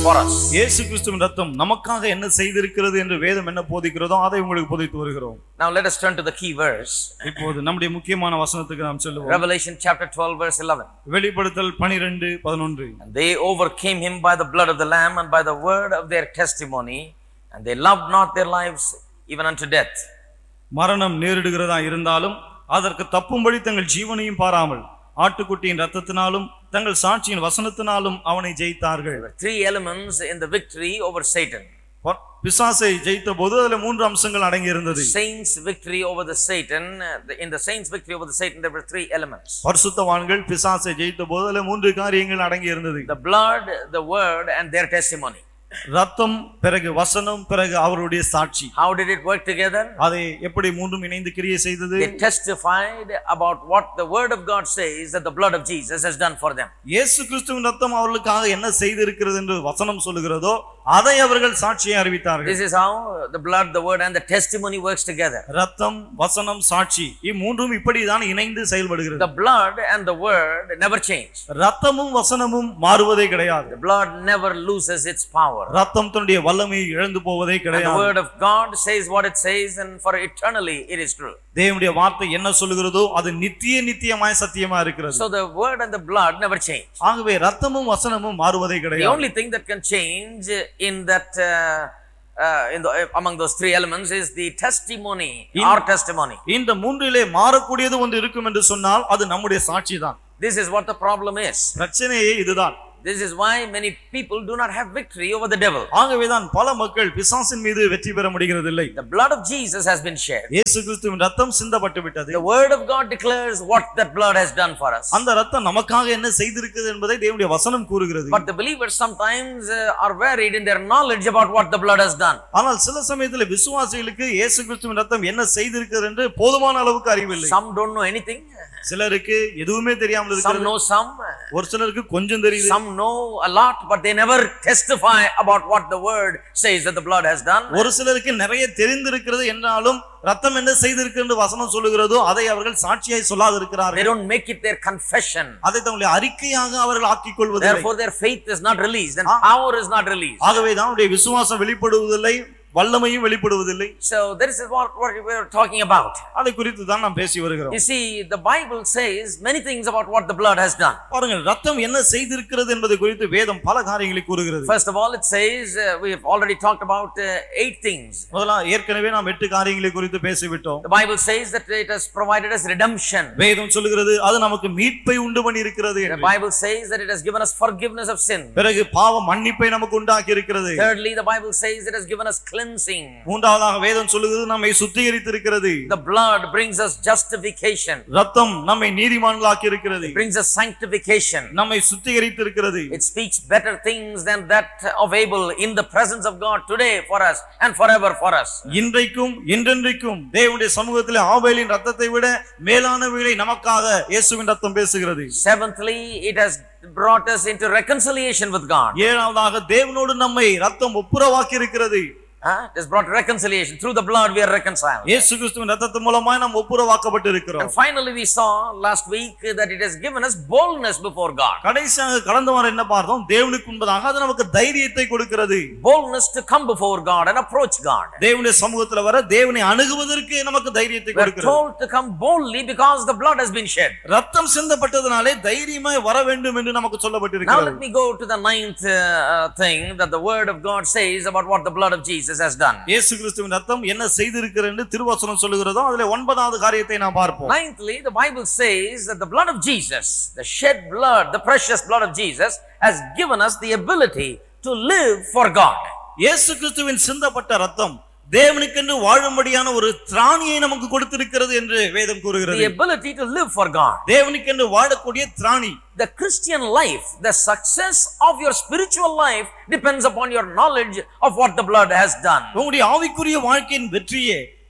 for us. இயேசு கிறிஸ்துவின் ரத்தம் நமக்காக என்ன செய்திருக்கிறது என்று வேதம் என்ன போதிக்கிறதோ அதை உங்களுக்கு போதித்து வருகிறோம் Now let us turn to the key verse. இப்போது நம்முடைய முக்கியமான வசனத்துக்கு நாம் செல்லுவோம் Revelation chapter 12 verse 11. வெளிப்படுத்தல் பனிரெண்டு பதினொன்று And they overcame him by the blood of the Lamb and by the word of their testimony, and they loved not their lives even unto death. மரணம் நேரிடுகிறதா இருந்தாலும் அதற்கு தப்பும்படி தங்கள் ஜீவனையும் பாராமல் ஆட்டுக்குட்டியின் ரத்தத்தினாலும் தங்கள் சாட்சியின் வசனத்தினாலும் அவனை ஜெயித்தார்கள் There were three elements in the victory over Satan. ப- பிசாசை ஜெயித்த போது அதுல மூன்று அம்சங்கள் அடங்கி இருந்தது Saints' victory over the Satan, uh, the- in the saints' victory over the Satan, there were three elements. பரிசுத்தவான்கள் பிசாசை ஜெயித்த போது அதுல மூன்று காரியங்கள் அடங்கி இருந்தது The blood, the word, and their testimony. ரத்தம் பிறகு வசனம் பிறகு அவருடைய சாட்சி How did it work together? அதை எப்படி மூன்றும் இணைந்து கிரியை செய்தது They testified about what the word of God says that the blood of Jesus has done for them. இயேசு கிறிஸ்துவின் ரத்தம் அவர்களுக்காக என்ன செய்திருக்கிறது என்று வசனம் சொல்லுகிறதோ அதை அவர்கள் சாட்சியை அறிவித்தார்கள் This is how the blood, the word, and the testimony works together. ரத்தம் வசனம் சாட்சி இம்மூன்றும் இப்படிதான் இணைந்து செயல்படுகிறது The blood and the word never change. ரத்தமும் வசனமும் மாறுவதே கிடையாது The blood never loses its power. ரத்தம் தன்னுடைய வல்லமையை இழந்து போவதே And the கிடையாது word of God says what it says, and for eternally it is true. தேவனுடைய வார்த்தை என்ன சொல்லுகிறதோ அது நித்திய நித்தியமாய் சத்தியமா இருக்கிறது So the word and the blood never change. ஆகவே ரத்தமும் வசனமும் மாறுவதே The கிடையாது only thing that can change in that, uh, uh, in the, among those three elements is the testimony, In- our testimony. இந்த மூன்றிலே மாறக்கூடியது ஒன்று இருக்கும் என்று சொன்னால் அது நம்முடைய சாட்சி தான் This is what the problem is. பிரச்சனையே இதுதான் This is why many people do not have victory over the devil. ஆகவேதான் பல மக்கள் பிசாசின் மீது வெற்றி பெற முடிகிறதில்லை The blood of Jesus has been shed. இயேசு கிறிஸ்துவின் ரத்தம் சிந்தப்பட்டு விட்டது The word of God declares what that blood has done for us. அந்த ரத்தம் நமக்காக என்ன செய்திருக்கிறது என்பதை தேவனுடைய வசனம் கூறுகிறது But the believers sometimes uh, are varied in their knowledge about what the blood has done. ஆனால் சில சமயத்தில் விசுவாசிகளுக்கு இயேசு கிறிஸ்துவின் ரத்தம் என்ன செய்திருக்கிறது என்று போதுமான அளவுக்கு அறிவில்லை Some don't know anything, சிலருக்கு எதுவுமே தெரியாமல் some இருக்கிறது know some, ஒரு சிலருக்கு கொஞ்சம் தெரியுது some know a lot, but they never testify about what the word says that the blood has done. ஒரு சிலருக்கு நிறைய தெரிந்திருக்கிறது என்றாலும் ரத்தம் என்ன செய்திருக்கு என்று வசனம் சொல்லுகிறதோ அதை அவர்கள் சாட்சியாய் They சொல்லாதிருக்கிறார்கள் don't make it their confession. அதை தங்களுடைய அறிக்கையாக அவர்கள் ஆக்கிக் கொள்வதில்லை Therefore, their faith is not released and power is not released. ஆகவே தான் அவருடைய விசுவாசம் வெளிப்படுவதில்லை வல்லமையும் வெளிப்படுவதில்லை So, this is what, what we are talking about. அதை குறித்து தான் நாம் பேசி வருகிறோம் You see, the Bible says many things about what the blood has done. பாருங்கள் ரத்தம் என்ன செய்திருக்கிறது என்பது குறித்து வேதம் பல காரியங்களை கூறுகிறது First of all, it says, uh, we have already talked about uh, eight things. முதலாம் ஏற்கனவே நாம் எட்டு காரியங்களை குறித்து பேசிவிட்டோம் The Bible says that it has provided us redemption. வேதம் சொல்லுகிறது அது நமக்கு மீட்பை உண்டு பண்ணி இருக்கிறது The Bible says that it has given us forgiveness of sin. பிறகு பாவ மன்னிப்பை நமக்கு உண்டாக்கி இருக்கிறது Thirdly, the Bible says it has given us cleansing. மூன்றாவதாக வேதம் சொல்லுகிறது நம்மை சுத்திகரித்திருக்கிறது The blood brings us justification, ரத்தம் நம்மை நீதிமான்களாக்கி இருக்கிறது brings us sanctification. நம்மை சுத்திகரித்திருக்கிறது It speaks better things than that of Abel in the presence of God today for us and forever for us. இன்றைக்கும் என்றென்றைக்கும் தேவனுடைய சமூகத்திலே ஆபேலின் ரத்தத்தை விட மேலானவைகளை நமக்காக இயேசுவின் ரத்தம் பேசுகிறது Seventhly, it has brought us into reconciliation with God. ஏழாவதாக தேவனோடு நம்மை ரத்தம் ஒப்புரவாக்கி இருக்கிறது Huh? It has brought reconciliation. Through the blood, we are reconciled. இயேசு கிறிஸ்துவின் ரத்தத்தின் மூலமாய் நாம் ஒப்புரவாக்கப்பட்டு இருக்கிறோம் And finally, we saw last week that it has given us boldness before God. கடைசியாக கடந்த வாரம் என்ன பார்த்தோம் தேவனுக்கு முன்பதாக அது நமக்கு தைரியத்தை கொடுக்கிறது Boldness to come before God and approach God. தேவனுடைய சமூகத்துல வர தேவனை அணுகுவதற்கு நமக்கு தைரியத்தை We are கொடுக்கிறது told to come boldly because the blood has been shed. ரத்தம் சிந்தப்பட்டதுனாலே தைரியமாய் வர வேண்டும் என்று நமக்கு Now சொல்லப்பட்டிருக்கிறது let me go to the ninth uh, uh, thing that the word of God says about what the blood of Jesus has done. இயேசு கிறிஸ்துவின் ரத்தம் என்ன செய்திருக்கிறது என்று திருவசனம் சொல்லுகிறதோ அதுல ஒன்பதாவது காரியத்தை நாம் பார்ப்போம் Ninthly, the Bible says that the blood of Jesus, the shed blood, the precious blood of Jesus, has given us the ability to live for God. இயேசு கிறிஸ்துவின் சிந்தப்பட்ட ரத்தம் தேவனுக்கென்று வாழும்படியான ஒரு திராணியை நமக்கு கொடுத்திருக்கிறது என்று வேதம் The கூறுகிறது ability to live for God. தேவனுக்கென்று வாழக்கூடிய திராணி The Christian life, the success of your spiritual life depends upon your knowledge of what the blood has done. உங்களுடைய ஆவிக்குரிய வாழ்க்கையின் வெற்றியே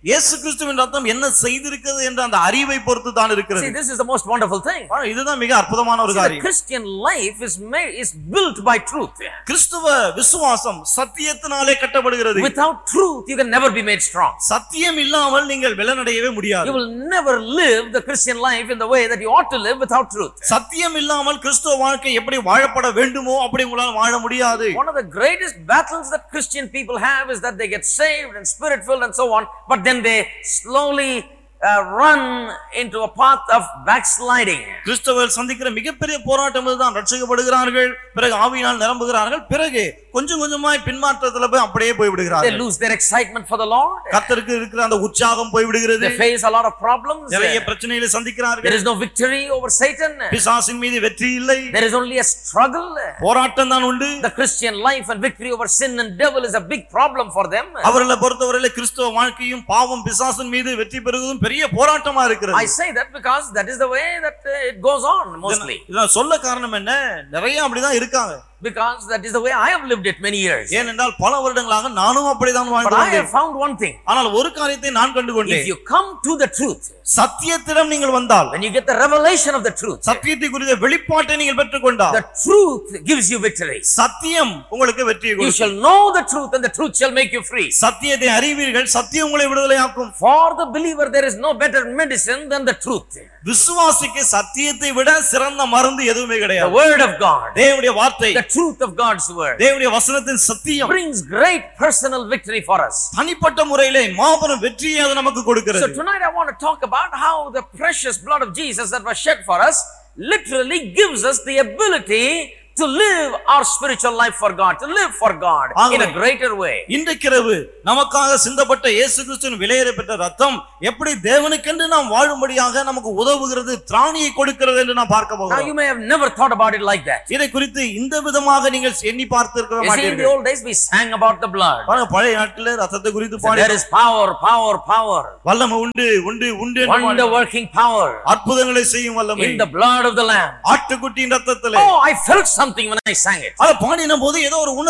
இயேசு கிறிஸ்துவின் ரத்தம் என்ன செய்திருக்கிறது என்ற அந்த அறிவை பொறுத்து தான் See, இருக்கிறது this is the most wonderful thing. ஆனா, இதுதான் மிக அற்புதமான ஒரு See, the காரியம் Christian life is made, is built by truth. கிறிஸ்துவ விசுவாசம் சத்தியத்தினாலே கட்டப்படுகிறது Without truth, you can never be made strong. சத்தியம் இல்லாமல் நீங்கள் பலனடையவே முடியாது You will never live the Christian life in the way that you ought to live without truth. சத்தியம் இல்லாமல் கிறிஸ்துவ வாழ்க்கை எப்படி வாழப்பட வேண்டுமோ அப்படி உங்களால் வாழ முடியாது One of the greatest battles that Christian people have is that they get saved and spirit filled and so on, but then they slowly uh, run into a path of backsliding. கிறிஸ்தவர் சந்திக்கிற மிகப்பெரிய போராட்டம் இதுதான் ரட்சிக்கப்படுகிறார்கள் பிறகு ஆவியினால் நிரம்புகிறார்கள் பிறகு கொஞ்சம் கொஞ்சமாய் பின்மாற்றத்துல போய் அப்படியே போய் They விடுகிறார்கள் lose their excitement for the Lord. கர்த்தருக்கு இருக்கிற அந்த உற்சாகம் போய் விடுகிறது They face a lot of problems. நிறைய பிரச்சனைகளை There சந்திக்கிறார்கள் is no victory over Satan. பிசாசின் மீது வெற்றி இல்லை There is only a struggle. போராட்டம் தான் உண்டு The Christian life and victory over sin and devil is a big problem for them. அவர்களை பொறுத்தவரையில கிறிஸ்தவ வாழ்க்கையும் பாவம் பிசாசின் மீது வெற்றி பெறுவதும் பெரிய போராட்டமா I இருக்கிறது say that because that is the way that uh, it goes on mostly. இதான் சொல்ல காரணம் என்ன நிறைய அப்படிதான் இருக்காங்க Because that is the way I have lived it many years. ஏனென்றால் பல வருடங்களாக நானும் அப்படிதான் But வாழ்ந்து I வந்தேன் have found one thing. ஆனால் ஒரு காரியத்தை நான் கண்டு If கொண்டேன் you come to the truth, சத்தியத்திடம் நீங்கள் வந்தால் when you get the revelation of the truth, சத்தியத்தை குறித்த வெளிப்பாட்டை நீங்கள் பெற்றுக்கொண்டால் the truth gives you victory. சத்தியம் உங்களுக்கு வெற்றியை You கொடுக்கும் shall know the truth and the truth shall make you free. சத்தியத்தை அறிவீர்கள் சத்தியம் உங்களை விடுதலையாக்கும் For the believer, there is no better medicine than the truth. விசுவாசிக்கு சத்தியத்தை விட சிறந்த மருந்து எதுவுமே The கிடையாது word of God, தேவனுடைய வார்த்தை the truth of God's word, தேவனுடைய வசனத்தின் சத்தியம் brings great personal victory for us. தனிப்பட்ட முறையிலே மாபெரும் வெற்றியை அது நமக்கு So கொடுக்கிறது tonight I want to talk about how the precious blood of Jesus that was shed for us literally gives us the ability to live our spiritual life for God, to live for God in a greater way. இன்றைக்கிரவு நமக்காக சிந்தப்பட்ட இயேசு கிறிஸ்துவின் விலையேற பெற்ற ரத்தம் எப்படி தேவனுக்கென்று நாம் வாழும்படியாக நமக்கு உதவுகிறது திராணியை கொடுக்கிறது என்று நாம் பார்க்க Now போகிறோம் you may have never thought about it like that. இதை குறித்து இந்த விதமாக நீங்கள் எண்ணி பார்த்திருக்க You see, in the மாட்டீர்கள் old days we sang about the blood. பாருங்க, பழைய நாட்டில் ரத்தத்தை குறித்து பாடி There is power, power, power, வல்லமை உண்டு உண்டு உண்டு என்று wonder பாடி- working power அற்புதங்களை செய்யும் வல்லமை in the blood of the Lamb. ஆட்டுக்குட்டியின் ரத்தத்திலே Oh, I felt something when I sang it. அதை பாடின போது ஏதோ ஒரு உணர்வு